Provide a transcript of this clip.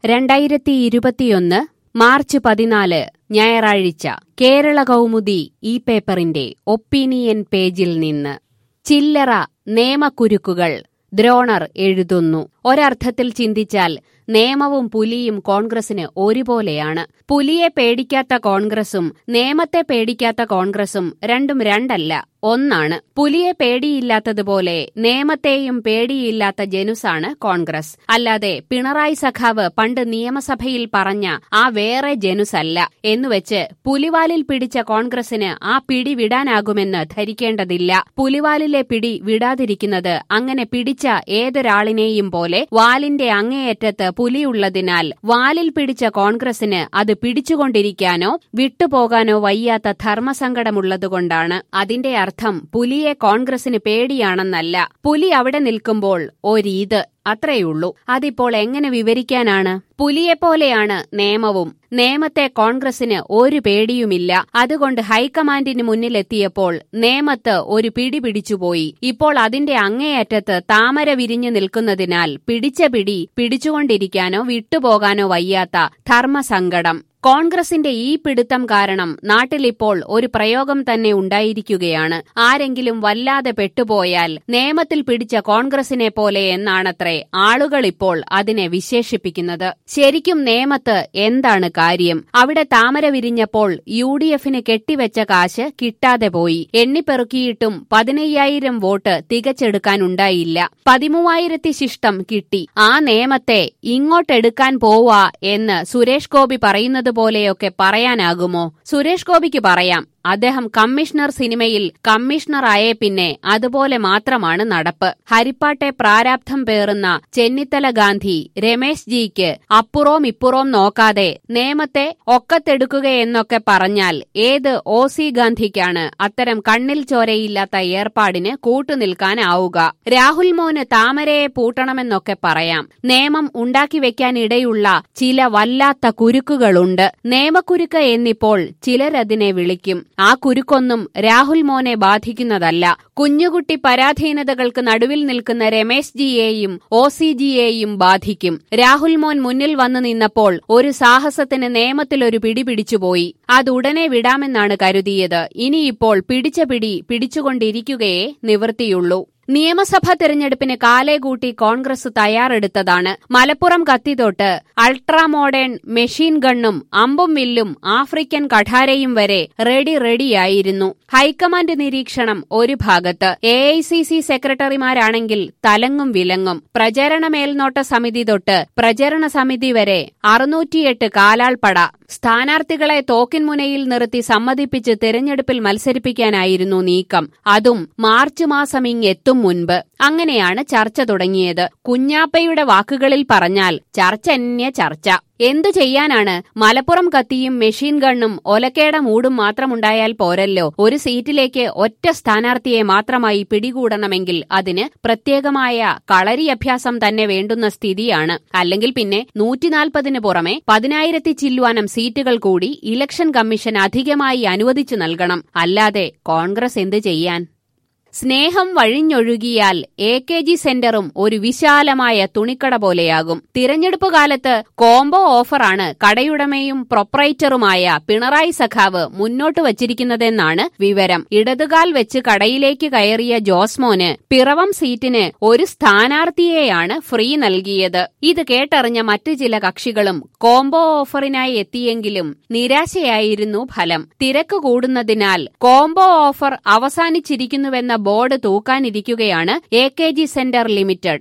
രണ്ടായിരത്തി ഇരുപത്തിയൊന്ന് മാർച്ച് പതിനാല് ഞായറാഴ്ച കേരള കൗമുദി ഈ പേപ്പറിന്റെ ഒപ്പീനിയൻ പേജിൽ നിന്ന് ചില്ലറ നേമക്കുരുക്കുകൾ ദ്രോണർ എഴുതുന്നു ഒരർത്ഥത്തിൽ ചിന്തിച്ചാൽ നേമവും പുലിയും കോൺഗ്രസിന് ഒരുപോലെയാണ് പുലിയെ പേടിക്കാത്ത കോൺഗ്രസും നേമത്തെ പേടിക്കാത്ത കോൺഗ്രസും രണ്ടും രണ്ടല്ല ഒന്നാണ് പുലിയെ പേടിയില്ലാത്തതുപോലെ നേമത്തെയും പേടിയില്ലാത്ത ജനുസാണ് കോൺഗ്രസ് അല്ലാതെ പിണറായി സഖാവ് പണ്ട് നിയമസഭയിൽ പറഞ്ഞ ആ വേറെ ജനുസല്ല എന്നുവെച്ച് പുലിവാലിൽ പിടിച്ച കോൺഗ്രസിന് ആ പിടി വിടാനാകുമെന്ന് ധരിക്കേണ്ടതില്ല പുലിവാലിലെ പിടി വിടാതിരിക്കുന്നത് അങ്ങനെ പിടിച്ച ഏതൊരാളിനെയും പോലെ വാലിന്റെ അങ്ങേയറ്റത്ത് പുലിയുള്ളതിനാൽ വാലിൽ പിടിച്ച കോൺഗ്രസിന് അത് പിടിച്ചുകൊണ്ടിരിക്കാനോ വിട്ടുപോകാനോ വയ്യാത്ത ധർമ്മസങ്കടമുള്ളതുകൊണ്ടാണ് അതിന്റെ അർത്ഥം പുലിയെ കോൺഗ്രസിന് പേടിയാണെന്നല്ല പുലി അവിടെ നിൽക്കുമ്പോൾ ഒരീത് അത്രയുള്ളൂ അതിപ്പോൾ എങ്ങനെ വിവരിക്കാനാണ് പുലിയെപ്പോലെയാണ് നിയമവും നേമത്തെ കോൺഗ്രസിന് ഒരു പേടിയുമില്ല അതുകൊണ്ട് ഹൈക്കമാൻഡിന് മുന്നിലെത്തിയപ്പോൾ നേമത്ത് ഒരു പിടി പിടിച്ചുപോയി ഇപ്പോൾ അതിന്റെ അങ്ങേയറ്റത്ത് താമര വിരിഞ്ഞു നിൽക്കുന്നതിനാൽ പിടിച്ച പിടി പിടിച്ചുകൊണ്ടിരിക്കാനോ വിട്ടുപോകാനോ വയ്യാത്ത ധർമ്മസങ്കടം കോൺഗ്രസിന്റെ ഈ പിടുത്തം കാരണം നാട്ടിലിപ്പോൾ ഒരു പ്രയോഗം തന്നെ ഉണ്ടായിരിക്കുകയാണ് ആരെങ്കിലും വല്ലാതെ പെട്ടുപോയാൽ നിയമത്തിൽ പിടിച്ച കോൺഗ്രസിനെ പോലെ എന്നാണത്രേ ആളുകൾ ഇപ്പോൾ അതിനെ വിശേഷിപ്പിക്കുന്നത് ശരിക്കും നേമത്ത് എന്താണ് കാര്യം അവിടെ താമര വിരിഞ്ഞപ്പോൾ യു ഡി എഫിന് കെട്ടിവെച്ച കാശ് കിട്ടാതെ പോയി എണ്ണിപ്പെറുക്കിയിട്ടും പതിനയ്യായിരം വോട്ട് തികച്ചെടുക്കാനുണ്ടായില്ല പതിമൂവായിരത്തി ശിഷ്ടം കിട്ടി ആ നിയമത്തെ ഇങ്ങോട്ടെടുക്കാൻ പോവാ എന്ന് സുരേഷ് ഗോപി പറയുന്നത് പോലെയൊക്കെ പറയാനാകുമോ സുരേഷ് ഗോപിക്ക് പറയാം അദ്ദേഹം കമ്മീഷണർ സിനിമയിൽ കമ്മീഷണർ ആയേ പിന്നെ അതുപോലെ മാത്രമാണ് നടപ്പ് ഹരിപ്പാട്ടെ പ്രാരാബ്ധം പേറുന്ന ചെന്നിത്തല ഗാന്ധി രമേശ് ജിക്ക് അപ്പുറവും ഇപ്പുറവും നോക്കാതെ നിയമത്തെ ഒക്കത്തെടുക്കുകയെന്നൊക്കെ പറഞ്ഞാൽ ഏത് ഒ സി ഗാന്ധിക്കാണ് അത്തരം കണ്ണിൽ ചോരയില്ലാത്ത ഏർപ്പാടിന് കൂട്ടുനിൽക്കാനാവുക രാഹുൽ മോന് താമരയെ പൂട്ടണമെന്നൊക്കെ പറയാം നിയമം ഉണ്ടാക്കി വെക്കാനിടയുള്ള ചില വല്ലാത്ത കുരുക്കുകളുണ്ട് നിയമക്കുരുക്ക് എന്നിപ്പോൾ ചിലരതിനെ വിളിക്കും ആ കുരുക്കൊന്നും രാഹുൽ മോനെ ബാധിക്കുന്നതല്ല കുഞ്ഞുകുട്ടി പരാധീനതകൾക്ക് നടുവിൽ നിൽക്കുന്ന രമേശ് ജിയെയും ഒ സി ജിയെയും ബാധിക്കും രാഹുൽ മോൻ മുന്നിൽ വന്നു നിന്നപ്പോൾ ഒരു സാഹസത്തിന് നിയമത്തിലൊരു പിടി പിടിച്ചുപോയി അതുടനെ വിടാമെന്നാണ് കരുതിയത് ഇനിയിപ്പോൾ പിടിച്ച പിടി പിടിച്ചുകൊണ്ടിരിക്കുകയേ നിവൃത്തിയുള്ളൂ നിയമസഭാ തെരഞ്ഞെടുപ്പിന് കാലേ കൂട്ടി കോൺഗ്രസ് തയ്യാറെടുത്തതാണ് മലപ്പുറം കത്തിതൊട്ട് അൾട്രാ മോഡേൺ മെഷീൻ ഗണ്ണും അമ്പും വില്ലും ആഫ്രിക്കൻ കഠാരയും വരെ റെഡി റെഡിയായിരുന്നു ഹൈക്കമാൻഡ് നിരീക്ഷണം ഒരു ഭാഗത്ത് എ ഐ സി സി സെക്രട്ടറിമാരാണെങ്കിൽ തലങ്ങും വിലങ്ങും പ്രചരണ മേൽനോട്ട സമിതി തൊട്ട് പ്രചരണ സമിതി വരെ അറുന്നൂറ്റിയെട്ട് കാലാൾപ്പട സ്ഥാനാർത്ഥികളെ തോക്കിൻമുനയിൽ നിർത്തി സമ്മതിപ്പിച്ച് തെരഞ്ഞെടുപ്പിൽ മത്സരിപ്പിക്കാനായിരുന്നു നീക്കം അതും മാർച്ച് മാസം ഇങ്ങെത്തും മുൻപ് അങ്ങനെയാണ് ചർച്ച തുടങ്ങിയത് കുഞ്ഞാപ്പയുടെ വാക്കുകളിൽ പറഞ്ഞാൽ ചർച്ച തന്നെ ചർച്ച എന്തു ചെയ്യാനാണ് മലപ്പുറം കത്തിയും മെഷീൻ ഗണ്ണും ഒലക്കേട മൂടും മാത്രമുണ്ടായാൽ പോരല്ലോ ഒരു സീറ്റിലേക്ക് ഒറ്റ സ്ഥാനാർത്ഥിയെ മാത്രമായി പിടികൂടണമെങ്കിൽ അതിന് പ്രത്യേകമായ കളരി അഭ്യാസം തന്നെ വേണ്ടുന്ന സ്ഥിതിയാണ് അല്ലെങ്കിൽ പിന്നെ നൂറ്റിനാൽപ്പതിന് പുറമെ പതിനായിരത്തി ചില്ലുവാനം സീറ്റുകൾ കൂടി ഇലക്ഷൻ കമ്മീഷൻ അധികമായി അനുവദിച്ചു നൽകണം അല്ലാതെ കോൺഗ്രസ് എന്ത് ചെയ്യാൻ സ്നേഹം വഴിഞ്ഞൊഴുകിയാൽ എ കെ ജി സെന്ററും ഒരു വിശാലമായ തുണിക്കട പോലെയാകും തിരഞ്ഞെടുപ്പ് കാലത്ത് കോംബോ ഓഫറാണ് കടയുടമയും പ്രൊപ്പറേറ്ററുമായ പിണറായി സഖാവ് മുന്നോട്ട് വച്ചിരിക്കുന്നതെന്നാണ് വിവരം ഇടതുകാൽ വെച്ച് കടയിലേക്ക് കയറിയ ജോസ്മോന് പിറവം സീറ്റിന് ഒരു സ്ഥാനാർത്ഥിയെയാണ് ഫ്രീ നൽകിയത് ഇത് കേട്ടറിഞ്ഞ മറ്റു ചില കക്ഷികളും കോംബോ ഓഫറിനായി എത്തിയെങ്കിലും നിരാശയായിരുന്നു ഫലം തിരക്ക് കൂടുന്നതിനാൽ കോംബോ ഓഫർ അവസാനിച്ചിരിക്കുന്നുവെന്ന ബോർഡ് തൂക്കാനിരിക്കുകയാണ് A K G centre limited